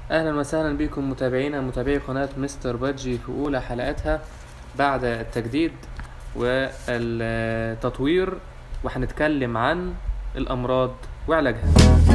اهلا وسهلا بكم متابعينا متابعي قناة مستر بادجي في اولى حلقاتها بعد التجديد والتطوير وهنتكلم عن الامراض وعلاجها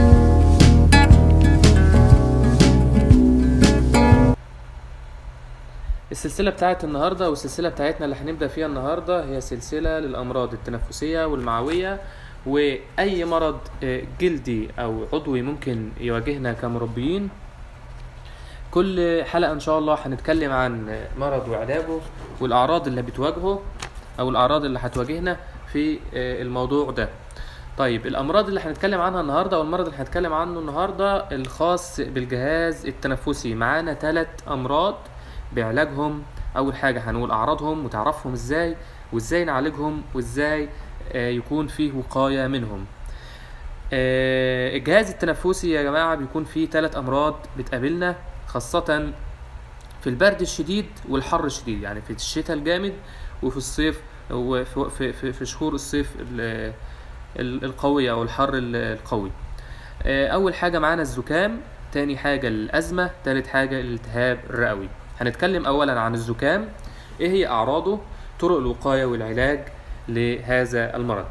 السلسلة بتاعت النهاردة والسلسلة بتاعتنا اللي هنبدأ فيها النهاردة هي سلسلة للأمراض التنفسية والمعوية وأي مرض آه، جلدي أو عضوي ممكن يواجهنا كمربيين كل حلقة إن شاء الله هنتكلم عن مرض وعلاجه والأعراض اللي بتواجهه أو الأعراض اللي هتواجهنا في آه، الموضوع ده طيب الأمراض اللي هنتكلم عنها النهاردة أو المرض اللي هنتكلم عنه النهاردة الخاص بالجهاز التنفسي معانا ثلاث أمراض بعلاجهم أول حاجة هنقول أعراضهم وتعرفهم إزاي وإزاي نعالجهم وإزاي آه، يكون فيه وقاية منهم آه، الجهاز التنفسي يا جماعة بيكون فيه ثلاث أمراض بتقابلنا خاصة في البرد الشديد والحر الشديد يعني في الشتاء الجامد وفي الصيف وفي في, في, في شهور الصيف ال- ال- القوية أو الحر ال- القوي آه، أول حاجة معانا الزكام تاني حاجة الأزمة تالت حاجة الالتهاب الرئوي هنتكلم أولا عن الزكام إيه هي أعراضه طرق الوقاية والعلاج لهذا المرض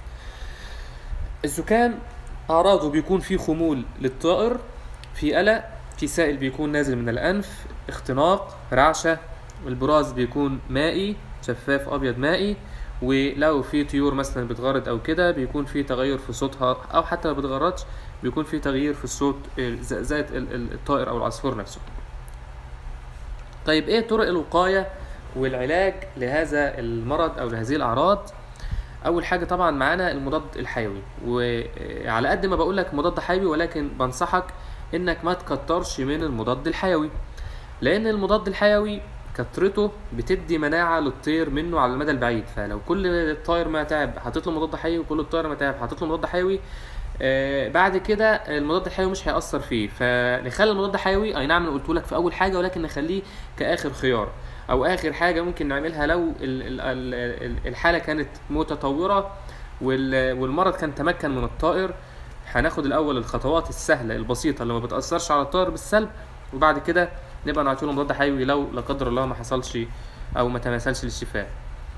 الزكام أعراضه بيكون فيه خمول للطائر في قلق في سائل بيكون نازل من الأنف اختناق رعشة البراز بيكون مائي شفاف أبيض مائي ولو في طيور مثلا بتغرد أو كده بيكون في تغير في صوتها أو حتى ما بتغردش بيكون في تغيير في الصوت ال- ز- ذات ال- ال- الطائر أو العصفور نفسه طيب إيه طرق الوقاية والعلاج لهذا المرض أو لهذه الأعراض اول حاجه طبعا معانا المضاد الحيوي وعلى قد ما بقول لك مضاد حيوي ولكن بنصحك انك ما تكترش من المضاد الحيوي لان المضاد الحيوي كترته بتدي مناعه للطير منه على المدى البعيد فلو كل الطائر ما تعب حاطط له مضاد حيوي وكل الطائر ما تعب حاطط له مضاد حيوي آه، بعد كده المضاد الحيوي مش هيأثر فيه فنخلي المضاد الحيوي اي نعم انا قلت لك في اول حاجه ولكن نخليه كاخر خيار او اخر حاجه ممكن نعملها لو ال- ال- ال- ال- الحاله كانت متطوره وال- والمرض كان تمكن من الطائر هناخد الاول الخطوات السهله البسيطه اللي ما بتاثرش على الطائر بالسلب وبعد كده نبقى نعطي له مضاد حيوي لو لا قدر الله ما حصلش او ما تماثلش للشفاء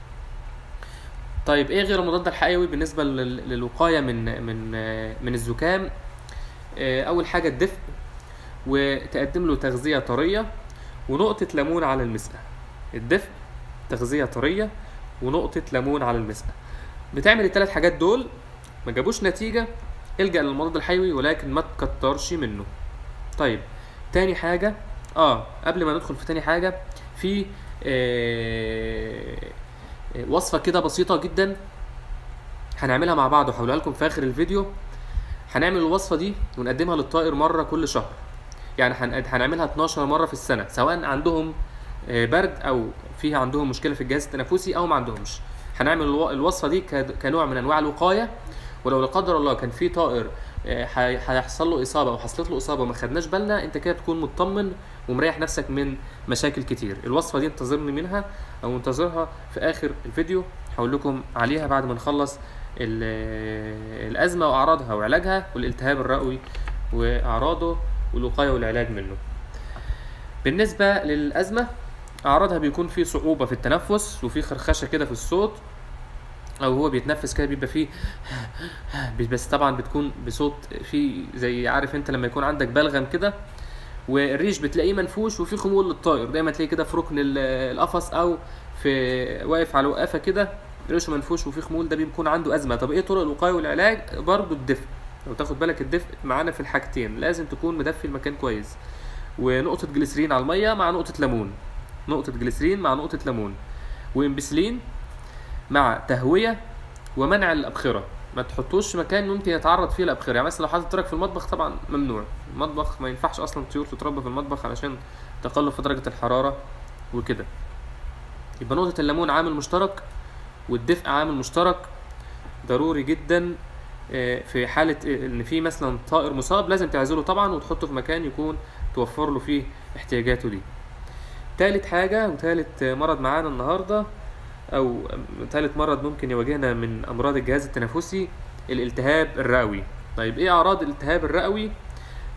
طيب ايه غير المضاد الحيوي بالنسبه لل- للوقايه من من من الزكام آه، اول حاجه الدفء وتقدم له تغذيه طريه ونقطه ليمون على المسقه الدفء تغذيه طريه ونقطه ليمون على المسقه بتعمل الثلاث حاجات دول ما جابوش نتيجه الجا للمضاد الحيوي ولكن ما تكترش منه طيب تاني حاجه اه قبل ما ندخل في تاني حاجه في آه آه، وصفه كده بسيطه جدا هنعملها مع بعض وهقولها لكم في اخر الفيديو هنعمل الوصفه دي ونقدمها للطائر مره كل شهر يعني هن- هنعملها 12 مره في السنه سواء عندهم آه، برد او فيها عندهم مشكله في الجهاز التنفسي او ما عندهمش هنعمل الو- الوصفه دي ك- كنوع من انواع الوقايه ولو لا قدر الله كان في طائر آه، هي- هيحصل له اصابه او حصلت له اصابه وما خدناش بالنا انت كده تكون مطمن ومريح نفسك من مشاكل كتير الوصفه دي انتظرني منها او انتظرها في اخر الفيديو هقول لكم عليها بعد ما نخلص ال- الازمه واعراضها وعلاجها والالتهاب الرئوي واعراضه والوقايه والعلاج منه بالنسبه للازمه اعراضها بيكون في صعوبه في التنفس وفي خرخشه كده في الصوت او هو بيتنفس كده بيبقى فيه بس طبعا بتكون بصوت في زي عارف انت لما يكون عندك بلغم كده والريش بتلاقيه منفوش وفي خمول للطائر دايما تلاقيه كده في ركن ال- القفص او في واقف على وقفه كده ريشه منفوش وفي خمول ده بيكون عنده ازمه طب ايه طرق الوقايه والعلاج برضو الدفء لو تاخد بالك الدفء معانا في الحاجتين لازم تكون مدفي المكان كويس ونقطه جليسرين على الميه مع نقطه ليمون نقطه جليسرين مع نقطه ليمون وامبسلين مع تهويه ومنع الابخره ما تحطوش مكان ممكن يتعرض فيه الابخره يعني مثلا لو حاطط ترك في المطبخ طبعا ممنوع المطبخ ما ينفعش اصلا طيور تتربى في المطبخ علشان تقلب في درجه الحراره وكده يبقى نقطه الليمون عامل مشترك والدفء عامل مشترك ضروري جدا آه، في حاله آه، ان في مثلا طائر مصاب لازم تعزله طبعا وتحطه في مكان يكون توفر له فيه احتياجاته دي تالت حاجه وتالت آه، مرض معانا النهارده او ثالث مرض ممكن يواجهنا من امراض الجهاز التنفسي الالتهاب الرئوي طيب ايه اعراض الالتهاب الرئوي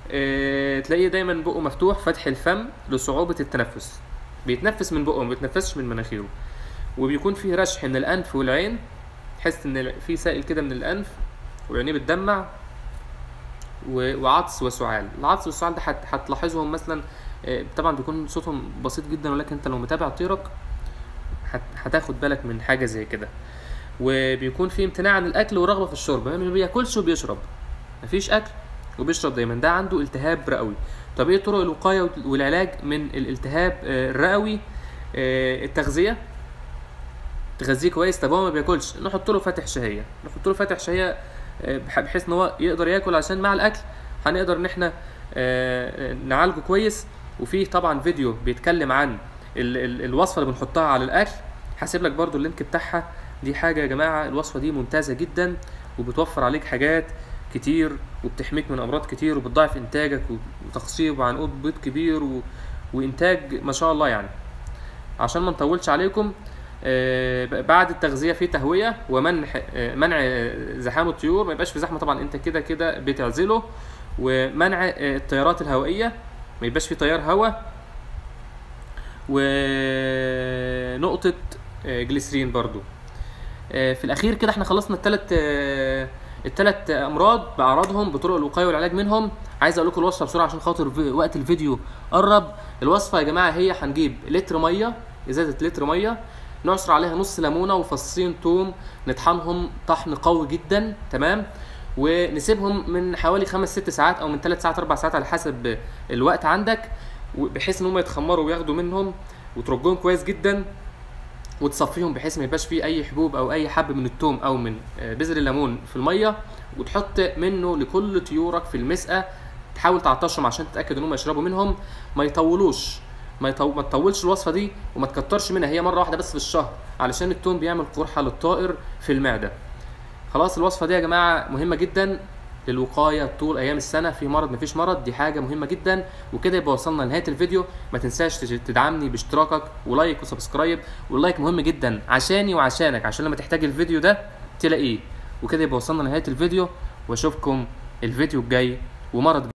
آه، تلاقيه دايما بقه مفتوح فتح الفم لصعوبة التنفس بيتنفس من بقه ما بيتنفسش من مناخيره وبيكون فيه رشح من الأنف والعين تحس إن في سائل كده من الأنف وعينيه بتدمع و- وعطس وسعال العطس والسعال ده هت- هتلاحظهم مثلا آه، طبعا بيكون صوتهم بسيط جدا ولكن انت لو متابع طيرك هت- هتاخد بالك من حاجة زي كده وبيكون في امتناع عن الاكل ورغبه في الشرب يعني ما بياكلش وبيشرب مفيش اكل وبيشرب دايما ده عنده التهاب رئوي طب ايه طرق الوقايه والعلاج من الالتهاب آه، الرئوي آه، التغذيه تغذيه كويس طب هو ما بياكلش نحط له فاتح شهيه نحط له فاتح شهيه آه، بح- بحيث ان هو يقدر ياكل عشان مع الاكل هنقدر ان احنا آه، آه، نعالجه كويس وفيه طبعا فيديو بيتكلم عن ال ال الوصفه اللي بنحطها على الاكل هسيب لك برضو اللينك بتاعها دي حاجه يا جماعه الوصفه دي ممتازه جدا وبتوفر عليك حاجات كتير وبتحميك من امراض كتير وبتضاعف انتاجك وتخصيب وعنقود بيض كبير و... وانتاج ما شاء الله يعني عشان ما نطولش عليكم آه، بعد التغذيه في تهويه ومنع آه، منع آه، زحام الطيور ما يبقاش في زحمه طبعا انت كده كده بتعزله ومنع آه، التيارات الهوائيه ما يبقاش في تيار هواء ونقطه آه، جليسرين برضو آه، في الاخير كده احنا خلصنا الثلاث الثلاث امراض باعراضهم بطرق الوقايه والعلاج منهم عايز اقول لكم الوصفه بسرعه عشان خاطر في وقت الفيديو قرب الوصفه يا جماعه هي هنجيب لتر ميه ازازه لتر ميه نعصر عليها نص ليمونه وفصين توم نطحنهم طحن قوي جدا تمام ونسيبهم من حوالي خمس ست ساعات او من ثلاث ساعات اربع ساعات على حسب الوقت عندك بحيث ان هم يتخمروا وياخدوا منهم وترجهم كويس جدا وتصفيهم بحيث ما يبقاش فيه اي حبوب او اي حب من التوم او من آه، بذر الليمون في الميه وتحط منه لكل طيورك في المسقه تحاول تعطشهم عشان تتاكد ان هم يشربوا منهم ما يطولوش ما, يطو... ما تطولش الوصفه دي وما تكترش منها هي مره واحده بس في الشهر علشان التوم بيعمل قرحه للطائر في المعده خلاص الوصفه دي يا جماعه مهمه جدا للوقايه طول ايام السنه في مرض مفيش مرض دي حاجه مهمه جدا وكده يبقى وصلنا لنهايه الفيديو ما تنساش تج- تدعمني باشتراكك ولايك وسبسكرايب واللايك مهم جدا عشاني وعشانك عشان لما تحتاج الفيديو ده تلاقيه وكده يبقى وصلنا لنهايه الفيديو واشوفكم الفيديو الجاي ومرض